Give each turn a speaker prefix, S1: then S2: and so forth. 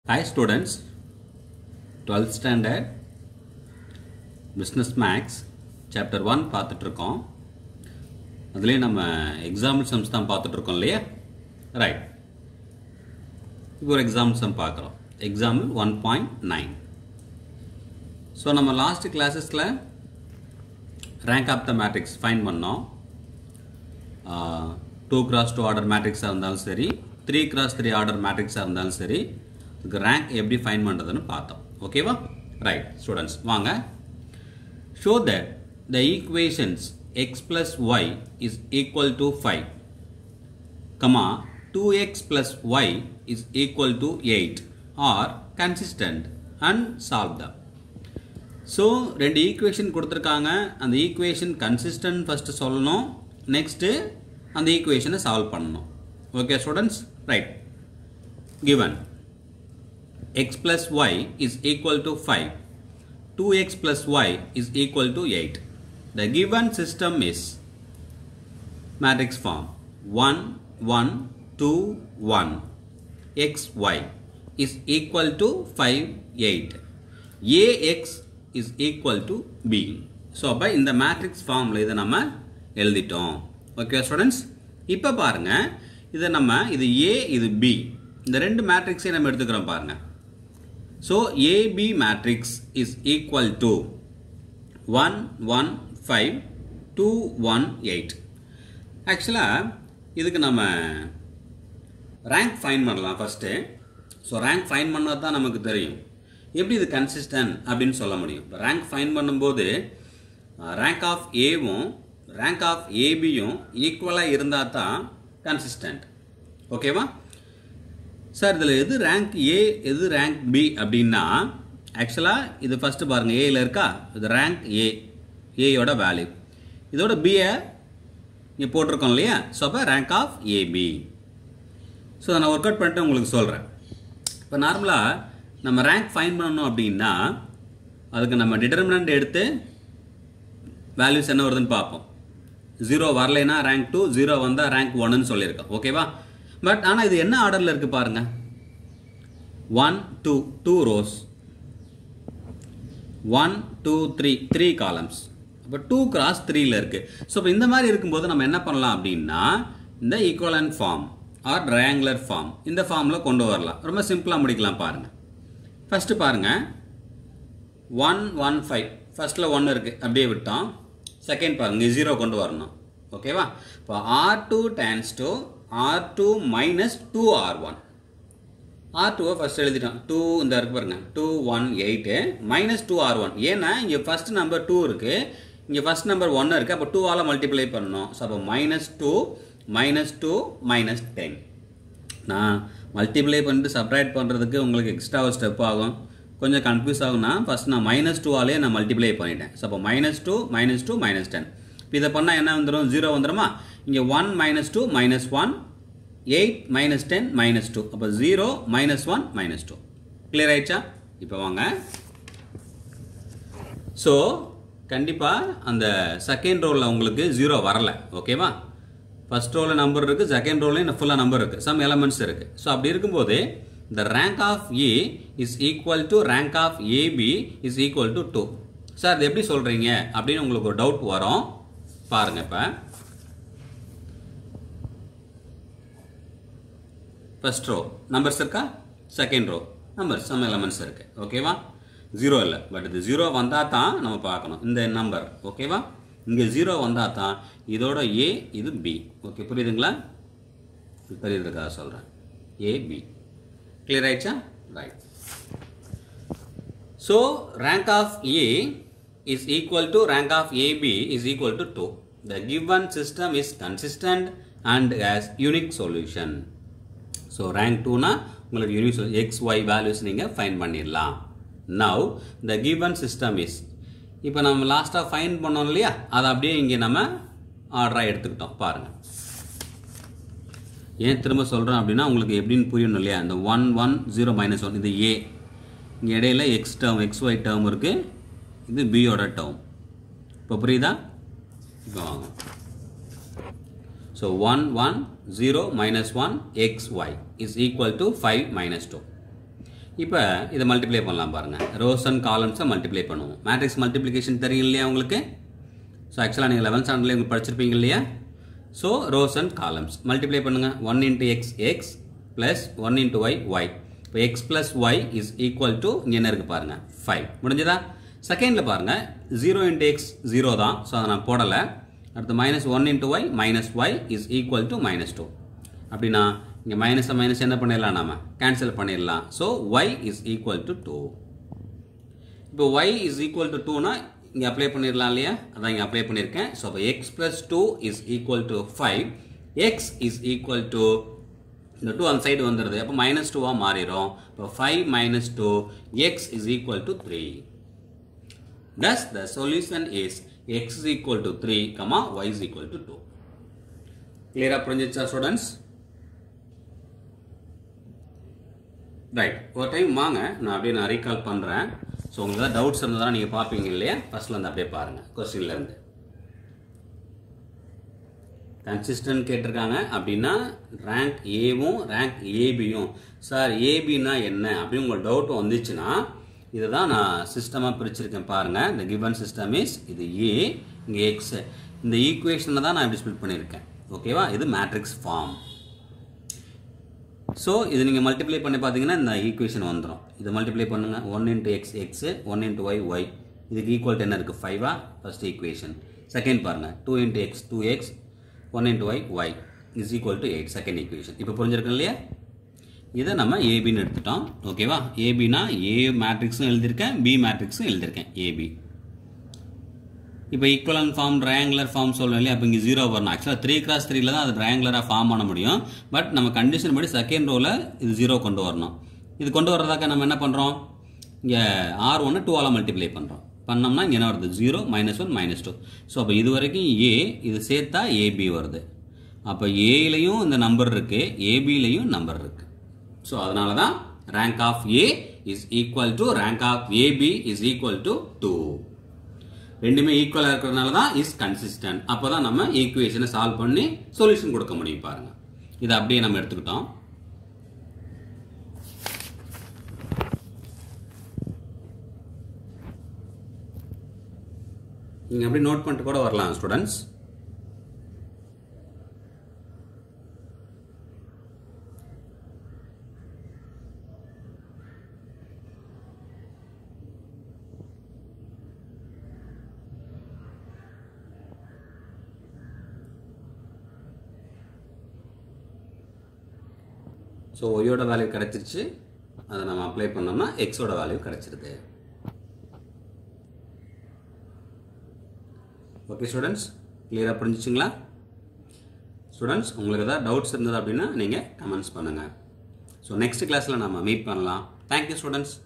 S1: Hi students, 12th standard Business Max Chapter 1 பார்த்துட்டு இருக்கோம் அதுலேயே நம்ம எக்ஸாம்பிள் சம்ஸ் தான் பார்த்துட்டு இருக்கோம் இல்லையா ரைட் இப்போ ஒரு எக்ஸாம்பிள் சம் பார்க்குறோம் example one point nine so நம்ம லாஸ்ட் கிளாஸஸில் rank of the matrix find பண்ணோம் டூ கிராஸ் டூ ஆர்டர் மேட்ரிக்ஸாக இருந்தாலும் சரி த்ரீ கிராஸ் த்ரீ ஆர்டர் மேட்ரிக்ஸாக இருந்தாலும் சரி இதுக்கு ரேங்க் எப்படி ஃபைன் பண்ணுறதுன்னு பார்த்தோம் ஓகேவா ரைட் ஸ்டூடெண்ட்ஸ் வாங்க show that the equations x plus y is equal to five comma two x plus y is equal to eight are consistent and solve them so ரெண்டு ஈக்குவேஷன் கொடுத்துருக்காங்க அந்த equation consistent first சொல்லணும் next அந்த ஈக்குவேஷனை solve பண்ணணும் okay students right given x plus y is equal to 5 2x plus y is equal to 8 the given system is matrix form 1 1 2 1 x y is equal to 5 8 ax is equal to b so அப்போ இந்த matrix ஃபார்மில் இதை நம்ம எழுதிட்டோம் okay students இப்போ பாருங்கள் இதை நம்ம இது ஏ இது பி இந்த ரெண்டு மேட்ரிக்ஸையும் நம்ம எடுத்துக்கிறோம் பாருங்கள் So AB matrix is equal to 1 1 5 2 1 8 ஆக்சுவலாக இதுக்கு நம்ம ரேங்க் ஃபைன் பண்ணலாம் ஃபஸ்ட்டு ஸோ ரேங்க் ஃபைன் பண்ணால் தான் நமக்கு தெரியும் எப்படி இது கன்சிஸ்டன்ட் அப்படின்னு சொல்ல முடியும் இப்போ ரேங்க் ஃபைன் பண்ணும்போது ரேங்க் ஆஃப் ஏவும் ரேங்க் ஆஃப் ஏபியும் ஈக்குவலாக இருந்தால் தான் கன்சிஸ்டன்ட் ஓகேவா சார் இதில் எது ரேங்க் ஏ எது ரேங்க் பி அப்படின்னா ஆக்சுவலாக இது ஃபஸ்ட்டு பாருங்கள் ஏயில் இருக்கா இது ரேங்க் ஏ ஏயோட வேல்யூ இதோட பியை இங்கே போட்டிருக்கோம் இல்லையா ஸோ அப்போ ரேங்க் ஆஃப் ஏபி ஸோ நான் ஒர்க் அவுட் பண்ணிட்டு உங்களுக்கு சொல்கிறேன் இப்போ நார்மலாக நம்ம ரேங்க் ஃபைன் பண்ணணும் அப்படின்னா அதுக்கு நம்ம டிட்டர்மினண்ட் எடுத்து வேல்யூஸ் என்ன வருதுன்னு பார்ப்போம் ஜீரோ வரலைன்னா ரேங்க் டூ ஜீரோ வந்தால் ரேங்க் ஒன்னு சொல்லியிருக்கோம் ஓகேவா பட் ஆனால் இது என்ன ஆர்டரில் இருக்குது பாருங்க one two two rows one two three three columns அப்போ டூ கிராஸ் த்ரீல இருக்குது ஸோ இப்போ இந்த மாதிரி இருக்கும்போது நம்ம என்ன பண்ணலாம் அப்படின்னா இந்த equivalent form or triangular form இந்த ஃபார்மில் கொண்டு வரலாம் ரொம்ப சிம்பிளாக முடிக்கலாம் பாருங்கள் ஃபஸ்ட்டு பாருங்கள் ஒன் ஒன் ஃபைவ் ஃபஸ்ட்டில் ஒன்று இருக்குது அப்படியே விட்டோம் செகண்ட் பாருங்கள் ஜீரோ கொண்டு வரணும் ஓகேவா இப்போ R two tends to R two minus two R one R டூவை ஃபஸ்ட் எழுதிட்டோம் டூ இந்த இருக்கு பாருங்க two one eight minus two R one ஏன்னா இங்கே ஃபஸ்ட் நம்பர் டூ இருக்குது இங்கே ஃபஸ்ட் நம்பர் ஒன்று இருக்குது அப்போ டூவால் மல்டிப்ளை பண்ணணும் ஸோ அப்போ minus two minus two minus ten நான் மல்டிப்ளை பண்ணிட்டு செப்பரேட் பண்ணுறதுக்கு உங்களுக்கு எக்ஸ்ட்ரா ஒரு ஸ்டெப் ஆகும் கொஞ்சம் கன்ஃபியூஸ் ஆகும்னா ஃபஸ்ட் நான் மைனஸ் டூவாலே நான் மல்டிப்ளை பண்ணிட்டேன் ஸோ அப்போ minus two minus two minus ten இப்போ இதை பண்ணால் என்ன வந்துடும் ஜீரோ வந்துடுமா இங்கே one minus two minus one eight minus ten minus two அப்போ zero minus one minus two clear ஆயிடுச்சா இப்போ வாங்க ஸோ கண்டிப்பாக அந்த செகண்ட் ரோவில் உங்களுக்கு ஜீரோ வரலை ஓகேவா ஃபஸ்ட் ரோவில் நம்பர் இருக்குது செகண்ட் ரோலையும் ஃபுல்லாக நம்பர் இருக்குது சம் எலமெண்ட்ஸ் இருக்குது ஸோ அப்படி இருக்கும்போது the rank of A is equal to rank of AB is equal to 2 sir அது எப்படி சொல்கிறீங்க அப்படின்னு உங்களுக்கு ஒரு டவுட் வரும் பாருங்க இப்போ ஃபர்ஸ்ட் ரோ நம்பர்ஸ் இருக்கா second row numbers sum elements இருக்கு ஓகேவா ஜீரோ இல்லை பட் இது ஜீரோ வந்தால் தான் நம்ம பார்க்கணும் இந்த நம்பர் ஓகேவா இங்கே ஜீரோ வந்தால் தான் இதோட ஏ இது பி ஓகே புரியுதுங்களா புரியுதுக்காக சொல்கிறேன் ஏ பி கிளியர் ஆயிடுச்சா right so rank of A is equal to rank of AB is equal to two the given system is consistent and has unique solution so rank டூனா உங்களுக்கு unique சொல் x y values நீங்கள் find பண்ணிடலாம் now the given system is இப்போ நம்ம லாஸ்ட்டாக fine பண்ணோம் இல்லையா அதை அப்படியே இங்கே நம்ம ஆர்டராக எடுத்துக்கிட்டோம் பாருங்கள் ஏன் திரும்ப சொல்கிறேன் அப்படின்னா உங்களுக்கு எப்படின்னு புரியணும் இல்லையா இந்த one one zero minus one இது ஏ இங்கே இடையில x term x y term இருக்குது இது பியோட டேர்ம் இப்போ புரியுதா இப்போ வாங்க so one one zero minus one x y is equal to five minus two இப்போ இதை மல்டிப்ளை பண்ணலாம் பாருங்கள் ரோஸ் அண்ட் காலம்ஸை மல்டிப்ளை பண்ணுவோம் மேட்ரிக்ஸ் மல்டிப்ளிகேஷன் தெரியும் இல்லையா உங்களுக்கு ஸோ ஆக்சுவலாக நீங்கள் லெவன்த் ஸ்டாண்டர்ட்லேயே உங்களுக்கு படிச்சிருப்பீங்க இல்லையா so rows and columns multiply பண்ணுங்கள் one into x x plus one into y y இப்போ x plus y is equal to இங்கே என்ன இருக்குது பாருங்கள் ஃபைவ் முடிஞ்சதா செகண்டில் பாருங்கள் ஜீரோ இன்ட்டு எக்ஸ் ஜீரோ தான் ஸோ அதை நான் போடலை அடுத்து minus one into y minus y is equal to minus two அப்படின்னா இங்கே மைனஸை மைனஸ் என்ன பண்ணிடலாம் நாம கேன்சல் பண்ணிடலாம் so y is equal to two இப்போ ஒய் இஸ் ஈக்குவல் டு டூனா இங்கே அப்ளை பண்ணிடலாம் இல்லையா அதான் இங்கே அப்ளை பண்ணியிருக்கேன் ஸோ அப்போ x plus two is equal to five x is equal to இந்த டூ அந்த சைடு வந்துடுது அப்போ மைனஸ் டூவாக மாறிடும் இப்போ five minus two x is equal to three thus the solution is x is equal to 3 comma y is equal to 2 clear புரிஞ்சிச்சா students right ஒரு time வாங்க நான் அப்படியே நான் ரீகால் பண்ணுறேன் ஸோ உங்களுக்கு ஏதாவது டவுட்ஸ் இருந்ததுனா நீங்கள் பார்ப்பீங்க இல்லையா ஃபர்ஸ்ட்ல இருந்து அப்படியே பாருங்கள் கொஸ்டின்லேருந்து கன்சிஸ்டன்ட் கேட்டிருக்காங்க அப்படின்னா ரேங்க் ஏவும் ரேங்க் ஏபியும் சார் ஏபின்னா என்ன அப்படின்னு உங்களுக்கு டவுட் வந்துச்சுன்னா இதை தான் நான் சிஸ்டமாக பிரிச்சிருக்கேன் பாருங்கள் இந்த கிவன் சிஸ்டம் இஸ் இது ஏ இங்கே எக்ஸ் இந்த ஈக்குவேஷனை தான் நான் இப்படி ஸ்பிளிட் பண்ணியிருக்கேன் ஓகேவா இது மேட்ரிக்ஸ் ஃபார்ம் ஸோ இது நீங்கள் மல்டிப்ளை பண்ணி பார்த்தீங்கன்னா இந்த ஈக்குவேஷன் வந்துடும் இதை மல்டிப்ளை பண்ணுங்கள் one into x x one into y y இதுக்கு ஈக்குவல் என்ன இருக்குது ஃபைவா ஃபர்ஸ்ட் ஈக்குவேஷன் செகண்ட் பாருங்கள் two into x two x one into y y is equal to eight second equation இப்போ புரிஞ்சிருக்கு இல்லையா இதை நம்ம ஏபின்னு எடுத்துட்டோம் ஓகேவா ஏபினா ஏ மேட்ரிக்ஸும் எழுதியிருக்கேன் பி மேட்ரிக்ஸும் எழுதியிருக்கேன் ஏபி இப்போ ஈக்குவலன் ஃபார்ம் ட்ரையாங்குலர் ஃபார்ம் சொல்லணும் இல்லையா அப்போ இங்கே ஜீரோ வரணும் ஆக்சுவலாக த்ரீ கிராஸ் த்ரீல தான் அது ட்ரையாங்குலராக ஃபார்ம் பண்ண முடியும் பட் நம்ம கண்டிஷன் படி செகண்ட் ரோவில் இது ஜீரோ கொண்டு வரணும் இது கொண்டு வரதாக்க நம்ம என்ன பண்ணுறோம் இங்கே ஆர் ஒன்று டூவால் மல்டிப்ளை பண்ணுறோம் பண்ணோம்னா இங்கே என்ன வருது zero minus one minus two so அப்போ இது வரைக்கும் ஏ இது சேர்த்தா ஏபி வருது அப்போ ஏலையும் இந்த நம்பர் இருக்குது ஏபிலையும் நம்பர் இருக்குது ஸோ அதனால தான் rank of A is equal to rank of AB is equal to two ரெண்டுமே ஈக்குவலாக இருக்கிறதுனால தான் இஸ் கன்சிஸ்டன்ட் அப்போ தான் நம்ம ஈக்குவேஷனை சால்வ் பண்ணி சொல்யூஷன் கொடுக்க முடியும் பாருங்க இதை அப்படியே நம்ம எடுத்துக்கிட்டோம் நீங்கள் அப்படியே நோட் பண்ணிட்டு கூட வரலாம் ஸ்டூடெண்ட்ஸ் ஸோ ஒய்யோட வேல்யூ கிடச்சிருச்சு அதை நம்ம அப்ளை பண்ணோம்னா எக்ஸோட வேல்யூ கிடச்சிருது ஓகே ஸ்டூடெண்ட்ஸ் கிளியராக புரிஞ்சிச்சுங்களா ஸ்டூடெண்ட்ஸ் உங்களுக்கு ஏதாவது டவுட்ஸ் இருந்தது அப்படின்னா நீங்கள் கமெண்ட்ஸ் பண்ணுங்கள் ஸோ நெக்ஸ்ட் கிளாஸில் நம்ம மீட் பண்ணலாம் தேங்க்யூ ஸ்டூடெண்ட்ஸ்